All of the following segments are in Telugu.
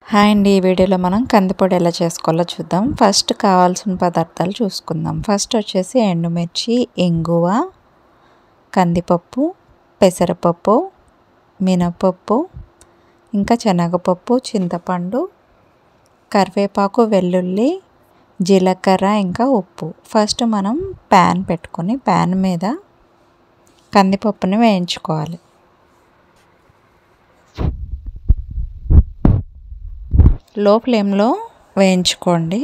హాయ్ అండి ఈ వీడియోలో మనం కందిపొడి ఎలా చేసుకోవాలో చూద్దాం ఫస్ట్ కావాల్సిన పదార్థాలు చూసుకుందాం ఫస్ట్ వచ్చేసి ఎండుమిర్చి ఇంగువ కందిపప్పు పెసరపప్పు మినపప్పు ఇంకా శనగపప్పు చింతపండు కరివేపాకు వెల్లుల్లి జీలకర్ర ఇంకా ఉప్పు ఫస్ట్ మనం ప్యాన్ పెట్టుకొని ప్యాన్ మీద కందిపప్పుని వేయించుకోవాలి లో ఫ్లేమ్లో వేయించుకోండి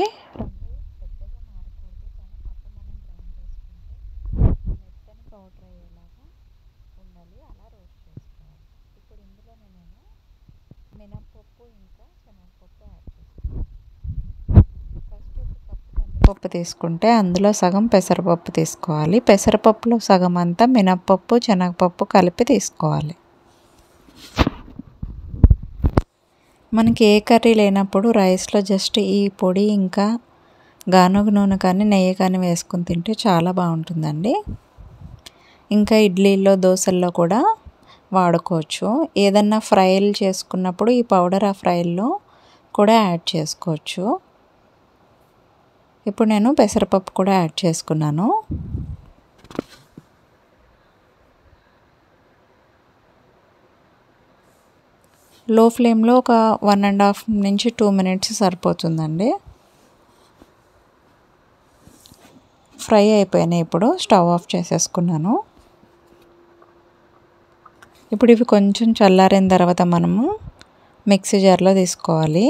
మినప్పప్పు ఇంకా శనగపప్పు యాడ్ ఫస్ట్ ఒక కప్పు కందిపప్పు తీసుకుంటే అందులో సగం పెసరపప్పు తీసుకోవాలి పెసరపప్పులో సగం అంతా మినప్పప్పు శనగపప్పు కలిపి తీసుకోవాలి మనకి ఏ కర్రీ లేనప్పుడు రైస్లో జస్ట్ ఈ పొడి ఇంకా గానుగ నూనె కానీ నెయ్యి కానీ వేసుకుని తింటే చాలా బాగుంటుందండి ఇంకా ఇడ్లీలో దోశల్లో కూడా వాడుకోవచ్చు ఏదన్నా ఫ్రైలు చేసుకున్నప్పుడు ఈ పౌడర్ ఆ ఫ్రైల్లో కూడా యాడ్ చేసుకోవచ్చు ఇప్పుడు నేను పెసరపప్పు కూడా యాడ్ చేసుకున్నాను లో ఫ్లేమ్లో ఒక వన్ అండ్ హాఫ్ నుంచి టూ మినిట్స్ సరిపోతుందండి ఫ్రై అయిపోయినాయి ఇప్పుడు స్టవ్ ఆఫ్ చేసేసుకున్నాను ఇప్పుడు ఇవి కొంచెం చల్లారిన తర్వాత మనము మిక్సీ జార్లో తీసుకోవాలి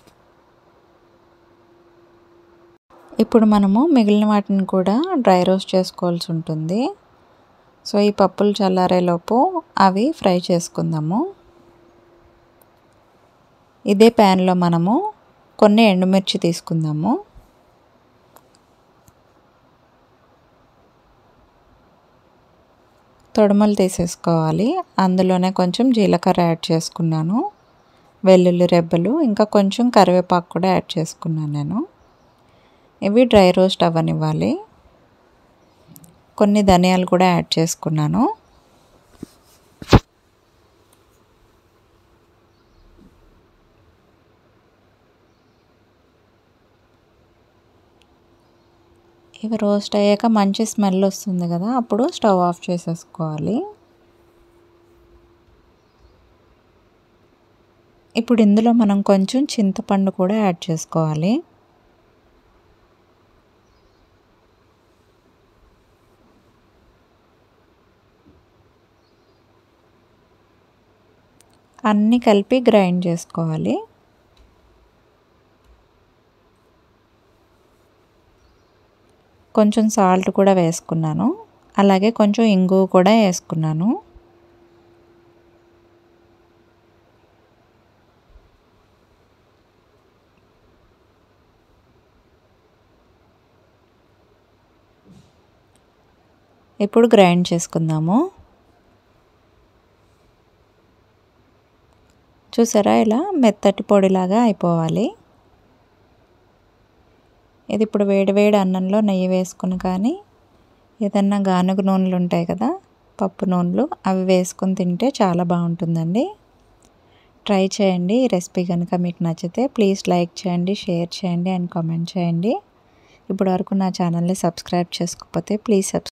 ఇప్పుడు మనము మిగిలిన వాటిని కూడా డ్రై రోస్ట్ చేసుకోవాల్సి ఉంటుంది సో ఈ పప్పులు చల్లారేలోపు అవి ఫ్రై చేసుకుందాము ఇదే ప్యాన్లో మనము కొన్ని ఎండుమిర్చి తీసుకుందాము తొడమలు తీసేసుకోవాలి అందులోనే కొంచెం జీలకర్ర యాడ్ చేసుకున్నాను వెల్లుల్లి రెబ్బలు ఇంకా కొంచెం కరివేపాకు కూడా యాడ్ చేసుకున్నాను నేను ఇవి డ్రై రోస్ట్ అవ్వనివ్వాలి కొన్ని ధనియాలు కూడా యాడ్ చేసుకున్నాను ఇవి రోస్ట్ అయ్యాక మంచి స్మెల్ వస్తుంది కదా అప్పుడు స్టవ్ ఆఫ్ చేసేసుకోవాలి ఇప్పుడు ఇందులో మనం కొంచెం చింతపండు కూడా యాడ్ చేసుకోవాలి అన్నీ కలిపి గ్రైండ్ చేసుకోవాలి కొంచెం సాల్ట్ కూడా వేసుకున్నాను అలాగే కొంచెం ఇంగువ కూడా వేసుకున్నాను ఇప్పుడు గ్రైండ్ చేసుకుందాము చూసారా ఇలా మెత్తటి పొడిలాగా అయిపోవాలి ఇది ఇప్పుడు వేడి వేడి అన్నంలో నెయ్యి వేసుకుని కానీ ఏదన్నా గానుగ నూనెలు ఉంటాయి కదా పప్పు నూనెలు అవి వేసుకొని తింటే చాలా బాగుంటుందండి ట్రై చేయండి ఈ రెసిపీ కనుక మీకు నచ్చితే ప్లీజ్ లైక్ చేయండి షేర్ చేయండి అండ్ కామెంట్ చేయండి ఇప్పటి వరకు నా ఛానల్ని సబ్స్క్రైబ్ చేసుకోకపోతే ప్లీజ్ సబ్స్క్రైబ్